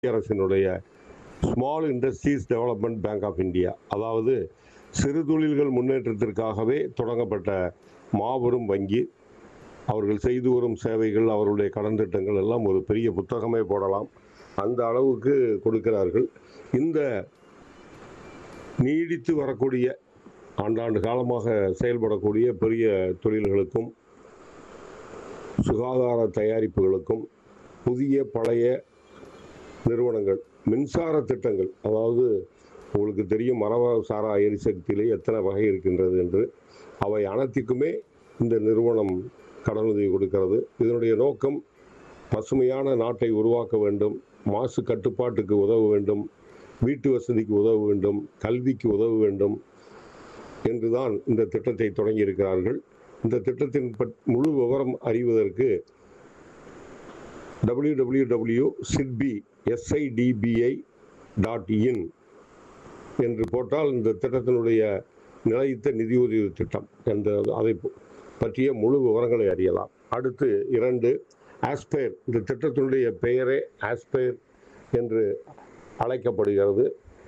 மத்திய அரசினுடைய small industries development bank of India அதாவது சிறு தொழில்கள் முன்னேற்றத்திற்காகவே தொடங்கப்பட்ட மாபெரும் வங்கி அவர்கள் செய்து வரும் சேவைகள் அவருடைய கடன் திட்டங்கள் எல்லாம் ஒரு பெரிய புத்தகமே போடலாம் அந்த அளவுக்கு கொடுக்கிறார்கள் இந்த நீடித்து வரக்கூடிய ஆண்டாண்டு காலமாக செயல்படக்கூடிய பெரிய தொழில்களுக்கும் சுகாதார தயாரிப்புகளுக்கும் புதிய பழைய நிறுவனங்கள் மின்சார திட்டங்கள் அதாவது உங்களுக்கு தெரியும் மரப சாரா எரிசக்தியிலே எத்தனை வகை இருக்கின்றது என்று அவை அனைத்துக்குமே இந்த நிறுவனம் கடனுதவி கொடுக்கிறது இதனுடைய நோக்கம் பசுமையான நாட்டை உருவாக்க வேண்டும் மாசு கட்டுப்பாட்டுக்கு உதவ வேண்டும் வீட்டு வசதிக்கு உதவ வேண்டும் கல்விக்கு உதவ வேண்டும் என்றுதான் இந்த திட்டத்தை தொடங்கியிருக்கிறார்கள் இந்த திட்டத்தின் பட்- முழு விவரம் அறிவதற்கு W W W SIDBI SIDBI dot in என்று போட்டால் இந்த திட்டத்தினுடைய நிலைத்த நிதியுதவி திட்டம் என்ற அதை பற்றிய முழு விவரங்களை அறியலாம் அடுத்து இரண்டு ஆஸ்பேர் இந்த திட்டத்தினுடைய பெயரே ஆஸ்பேர் என்று அழைக்கப்படுகிறது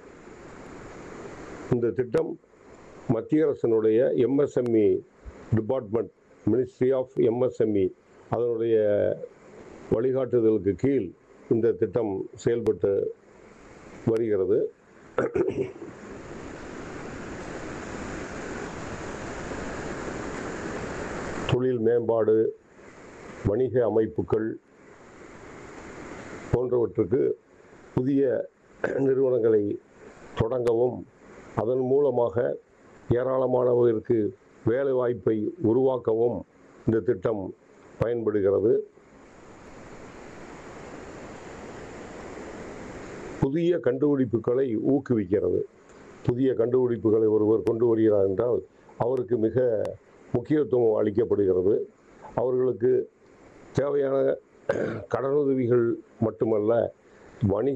இந்த திட்டம் மத்திய அரசினுடைய MSME department ministry of MSME அதனுடைய வழிகாட்டுதலுக்கு கீழ் இந்த திட்டம் செயல்பட்டு வருகிறது தொழில் மேம்பாடு வணிக அமைப்புகள் போன்றவற்றுக்கு புதிய நிறுவனங்களை தொடங்கவும் அதன் மூலமாக ஏராளமானவருக்கு வேலைவாய்ப்பை உருவாக்கவும் இந்த திட்டம் பயன்படுகிறது புதிய கண்டுபிடிப்புகளை ஊக்குவிக்கிறது புதிய கண்டுபிடிப்புகளை ஒருவர் கொண்டு வருகிறார் என்றால் அவருக்கு மிக முக்கியத்துவம் அளிக்கப்படுகிறது அவர்களுக்கு தேவையான கடனுதவிகள் மட்டுமல்ல வணிக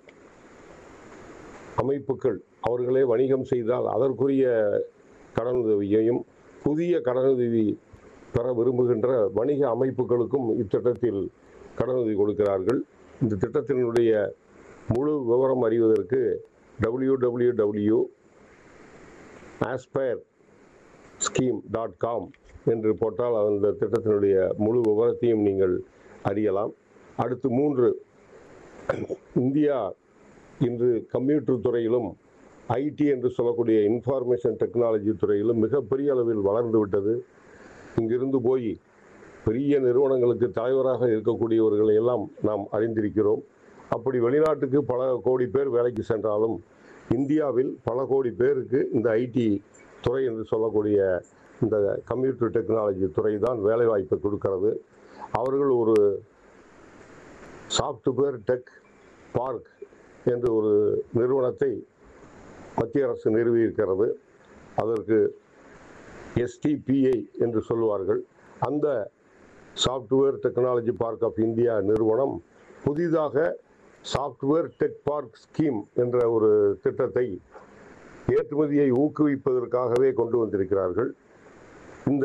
அமைப்புகள் அவர்களே வணிகம் செய்தால் அதற்குரிய கடனுதவியையும் புதிய கடனுதவி பெற விரும்புகின்ற வணிக அமைப்புகளுக்கும் இத்திட்டத்தில் கடனுதவி கொடுக்கிறார்கள் இந்த திட்டத்தினுடைய முழு விவரம் அறிவதற்கு W W W aspire scheme dot com என்று போட்டால் அந்த திட்டத்தினுடைய முழு விவரத்தையும் நீங்கள் அறியலாம் அடுத்து மூன்று இந்தியா இன்று கம்ப்யூட்டர் துறையிலும் ஐடி என்று சொல்லக்கூடிய இன்ஃபார்மேஷன் டெக்னாலஜி துறையிலும் மிகப்பெரிய அளவில் வளர்ந்து விட்டது இங்கிருந்து போய் பெரிய நிறுவனங்களுக்கு தலைவராக இருக்கக்கூடியவர்களை எல்லாம் நாம் அறிந்திருக்கிறோம் அப்படி வெளிநாட்டுக்கு பல கோடி பேர் வேலைக்கு சென்றாலும் இந்தியாவில் பல கோடி பேருக்கு இந்த ஐடி துறை என்று சொல்லக்கூடிய இந்த கம்ப்யூட்டர் டெக்னாலஜி துறை தான் வேலைவாய்ப்பை கொடுக்கிறது அவர்கள் ஒரு சாஃப்ட்வேர் டெக் பார்க் என்று ஒரு நிறுவனத்தை மத்திய அரசு நிறுவியிருக்கிறது அதற்கு எஸ்டிபிஐ என்று சொல்லுவார்கள் அந்த software technology park of India நிறுவனம் புதிதாக சாஃப்ட்வேர் டெக் பார்க் ஸ்கீம் என்ற ஒரு திட்டத்தை ஏற்றுமதியை ஊக்குவிப்பதற்காகவே கொண்டு வந்திருக்கிறார்கள் இந்த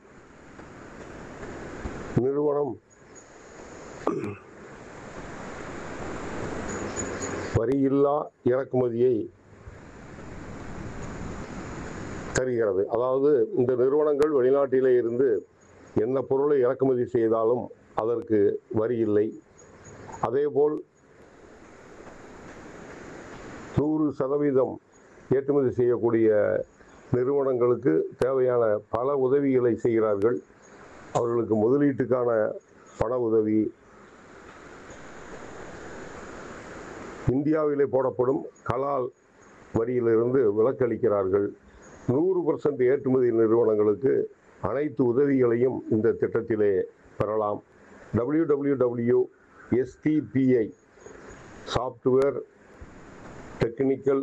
நிறுவனம் வரியில்லா இறக்குமதியை தருகிறது அதாவது இந்த நிறுவனங்கள் வெளிநாட்டிலே இருந்து என்ன பொருளை இறக்குமதி செய்தாலும் அதற்கு வரி இல்லை அதேபோல் நூறு சதவீதம் ஏற்றுமதி செய்யக்கூடிய நிறுவனங்களுக்கு தேவையான பல உதவிகளை செய்கிறார்கள் அவர்களுக்கு முதலீட்டுக்கான பண உதவி இந்தியாவிலே போடப்படும் கலால் வரியிலிருந்து விலக்களிக்கிறார்கள் நூறு பர்சன்ட் ஏற்றுமதி நிறுவனங்களுக்கு அனைத்து உதவிகளையும் இந்த திட்டத்திலே பெறலாம் W W W STPI software technical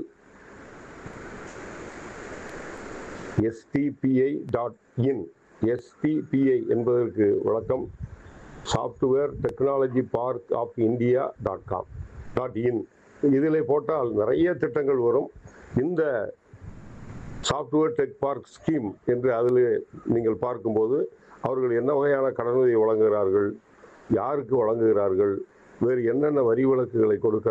STPI dot in STPI என்பதற்கு விளக்கம் software technology park of India dot com dot in இதில் போட்டால் நிறைய திட்டங்கள் வரும் இந்த சாஃப்ட்வேர் டெக் பார்க் ஸ்கீம் என்று அதில் நீங்கள் பார்க்கும்போது அவர்கள் என்ன வகையான கடனுதவி வழங்குகிறார்கள் யாருக்கு வழங்குகிறார்கள் வேறு என்னென்ன வரி விலக்குகளை கொடுக்க